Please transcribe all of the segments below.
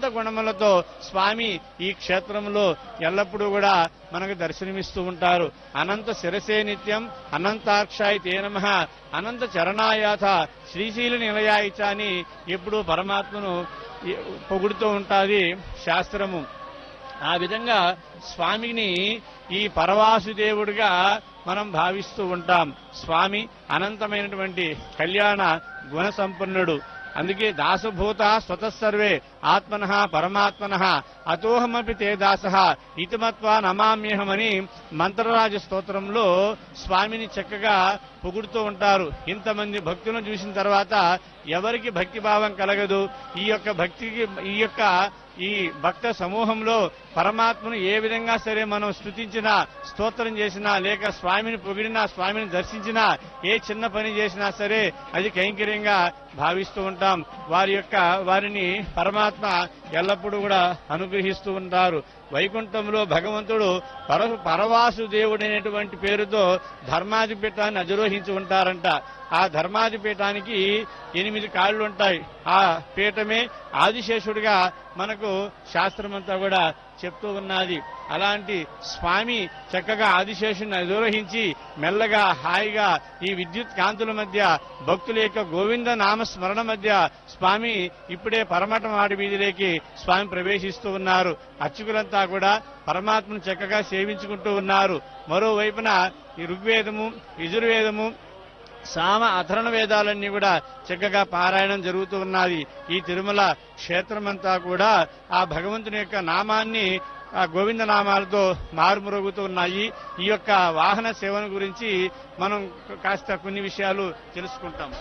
గుణములతో స్వామి ఈ క్షేత్రంలో ఎల్లప్పుడూ కూడా మనకు దర్శనమిస్తూ ఉంటారు అనంత శిరసే నిత్యం అనంతాక్షాయ తే నమ అనంత చరణాయాథ శ్రీశీల నిలయాయిచ అని ఎప్పుడూ పరమాత్మను ఈ- పొగుడుతూ ఉంటాది శాస్త్రము ఆ విధంగా స్వామిని ఈ పరవాసుదేవుడిగా మనం భావిస్తూ ఉంటాం స్వామి అనంతమైనటువంటి కళ్యాణ గుణ సంపన్నుడు అందుకే దాసభూత స్వతసర్వే ఆత్మన పరమాత్మన అతోహమపి తే దాస ఇతిమత్వా నమామ్యహమని మంత్రరాజ స్తోత్రంలో స్వామిని చక్కగా పొగుడుతూ ఉంటారు ఇంతమంది భక్తులను చూసిన తర్వాత ఎవరికి భక్తి భావం కలగదు ఈ యొక్క భక్తికి ఈ యొక్క ఈ భక్త సమూహంలో పరమాత్మను ఏ విధంగా సరే మనం స్తుతించినా స్తోత్రం చేసినా లేక స్వామిని పొగిడినా స్వామిని దర్శించినా ఏ చిన్న పని చేసినా సరే అది కైంకర్యంగా భావిస్తూ ఉంటాం వారి యొక్క వారిని పరమాత్మ ఎల్లప్పుడూ కూడా అనుగ్రహిస్తూ ఉంటారు వైకుంఠంలో భగవంతుడు పర పరవాసుదేవుడైనటువంటి పేరుతో ధర్మాధిపీఠాన్ని అధిరోహించి ఉంటారంట ఆ ధర్మాధిపీఠానికి ఎనిమిది కాళ్ళు ఉంటాయి ఆ పీఠమే ఆదిశేషుడిగా మనకు శాస్త్రమంతా కూడా చెప్తూ ఉన్నది అలాంటి స్వామి చక్కగా ఆదిశేషుని అధిరోహించి మెల్లగా హాయిగా ఈ విద్యుత్ కాంతుల మధ్య భక్తుల యొక్క గోవింద నామ స్మరణ మధ్య స్వామి ఇప్పుడే పరమటం ఆడి వీధిలోకి స్వామి ప్రవేశిస్తూ ఉన్నారు అర్చకులంతా కూడా పరమాత్మను చక్కగా సేవించుకుంటూ ఉన్నారు మరోవైపున ఈ ఋగ్వేదము యజుర్వేదము సామ అధరణ వేదాలన్నీ కూడా చక్కగా పారాయణం జరుగుతూ ఉన్నది ఈ తిరుమల క్షేత్రమంతా కూడా ఆ భగవంతుని యొక్క నామాన్ని ఆ గోవింద నామాలతో మారుమరుగుతూ ఉన్నాయి ఈ యొక్క వాహన సేవన గురించి మనం కాస్త కొన్ని విషయాలు తెలుసుకుంటాం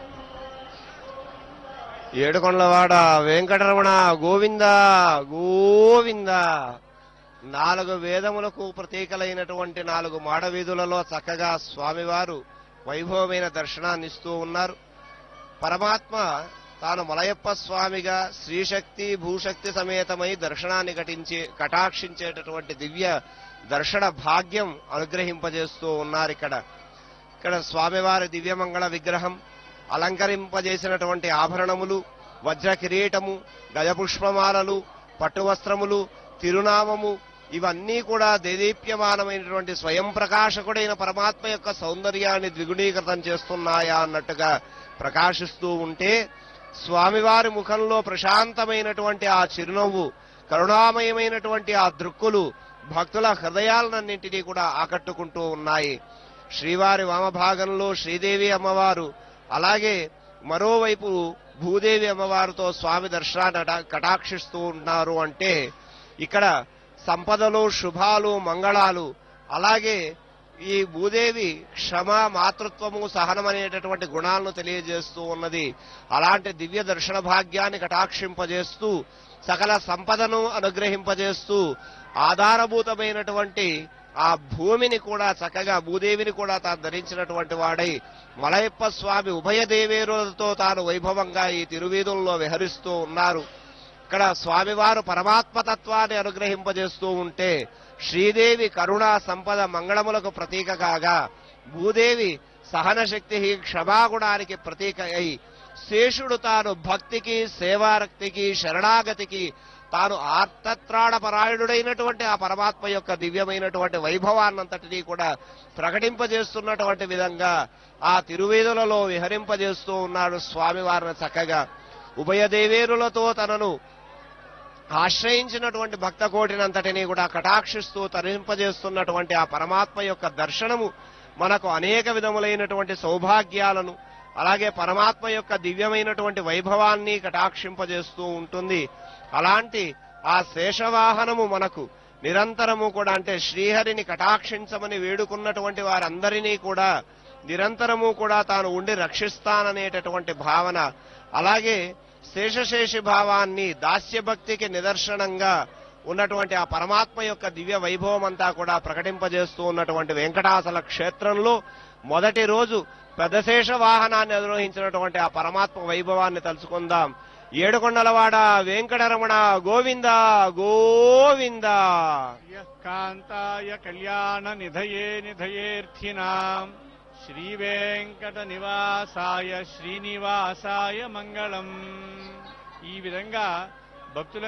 ఏడుకొండలవాడ వెంకటరమణ గోవింద గోవింద నాలుగు వేదములకు ప్రతీకలైనటువంటి నాలుగు మాడవీధులలో చక్కగా స్వామివారు వైభవమైన దర్శనాన్ని ఇస్తూ ఉన్నారు పరమాత్మ తాను మలయప్ప స్వామిగా శ్రీశక్తి భూశక్తి సమేతమై దర్శనాన్ని ఘటించి కటాక్షించేటటువంటి దివ్య దర్శన భాగ్యం అనుగ్రహింపజేస్తూ ఉన్నారు ఇక్కడ ఇక్కడ స్వామివారి దివ్యమంగళ విగ్రహం అలంకరింపజేసినటువంటి ఆభరణములు వజ్ర కిరీటము గజపుష్పమాలలు పట్టు వస్త్రములు తిరునామము ఇవన్నీ కూడా దేదీప్యమానమైనటువంటి స్వయం ప్రకాశకుడైన పరమాత్మ యొక్క సౌందర్యాన్ని ద్విగుణీకృతం చేస్తున్నాయా అన్నట్టుగా ప్రకాశిస్తూ ఉంటే స్వామివారి ముఖంలో ప్రశాంతమైనటువంటి ఆ చిరునవ్వు కరుణామయమైనటువంటి ఆ దృక్కులు భక్తుల హృదయాలన్నింటినీ కూడా ఆకట్టుకుంటూ ఉన్నాయి శ్రీవారి వామభాగంలో శ్రీదేవి అమ్మవారు అలాగే మరోవైపు భూదేవి అమ్మవారితో స్వామి దర్శనాన్ని అట- కటాక్షిస్తూ ఉన్నారు అంటే ఇక్కడ సంపదలు శుభాలు మంగళాలు అలాగే ఈ భూదేవి క్షమ మాతృత్వము సహనం అనేటటువంటి గుణాలను తెలియజేస్తూ ఉన్నది అలాంటి దివ్య దర్శన భాగ్యాన్ని కటాక్షింపజేస్తూ సకల సంపదను అనుగ్రహింపజేస్తూ ఆధారభూతమైనటువంటి ఆ భూమిని కూడా చక్కగా భూదేవిని కూడా తాను ధరించినటువంటి వాడై మలయప్ప స్వామి ఉభయ దేవేరులతో తాను వైభవంగా ఈ తిరువీధుల్లో విహరిస్తూ ఉన్నారు ఇక్కడ స్వామివారు పరమాత్మతత్వాన్ని అనుగ్రహింపజేస్తూ ఉంటే శ్రీదేవి కరుణా సంపద మంగళములకు ప్రతీక కాగా భూదేవి సహన శక్తి క్షమాగుణానికి ప్రతీక అయి శేషుడు తాను భక్తికి సేవారక్తికి శరణాగతికి తాను ఆర్తత్రాణపరాయణుడైనటువంటి ఆ పరమాత్మ యొక్క దివ్యమైనటువంటి వైభవాన్నంతటినీ కూడా ప్రకటింపజేస్తున్నటువంటి విధంగా ఆ తిరువేదులలో విహరింపజేస్తూ ఉన్నాడు స్వామివారిని చక్కగా ఉభయ దేవేరులతో తనను ఆశ్రయించినటువంటి భక్త కోటినంతటినీ కూడా కటాక్షిస్తూ తరింపజేస్తున్నటువంటి ఆ పరమాత్మ యొక్క దర్శనము మనకు అనేక విధములైనటువంటి సౌభాగ్యాలను అలాగే పరమాత్మ యొక్క దివ్యమైనటువంటి వైభవాన్ని కటాక్షింపజేస్తూ ఉంటుంది అలాంటి ఆ శేషవాహనము మనకు నిరంతరము కూడా అంటే శ్రీహరిని కటాక్షించమని వేడుకున్నటువంటి వారందరినీ కూడా నిరంతరము కూడా తాను ఉండి రక్షిస్తాననేటటువంటి భావన అలాగే శేషశేషి భావాన్ని దాస్యభక్తికి నిదర్శనంగా ఉన్నటువంటి ఆ పరమాత్మ యొక్క దివ్య వైభవం అంతా కూడా ప్రకటింపజేస్తూ ఉన్నటువంటి వెంకటాచల క్షేత్రంలో మొదటి రోజు పెద్దశేష వాహనాన్ని అధిరోహించినటువంటి ఆ పరమాత్మ వైభవాన్ని తలుచుకుందాం ఏడుకొండలవాడ వెంకటరమణ గోవింద గోవింద యః కాంతాయ కళ్యాణ నిధయే నిధయేర్థినాం శ్రీ వెంకట నివాసాయ శ్రీనివాసాయ మంగళం ఈ విధంగా భక్తుల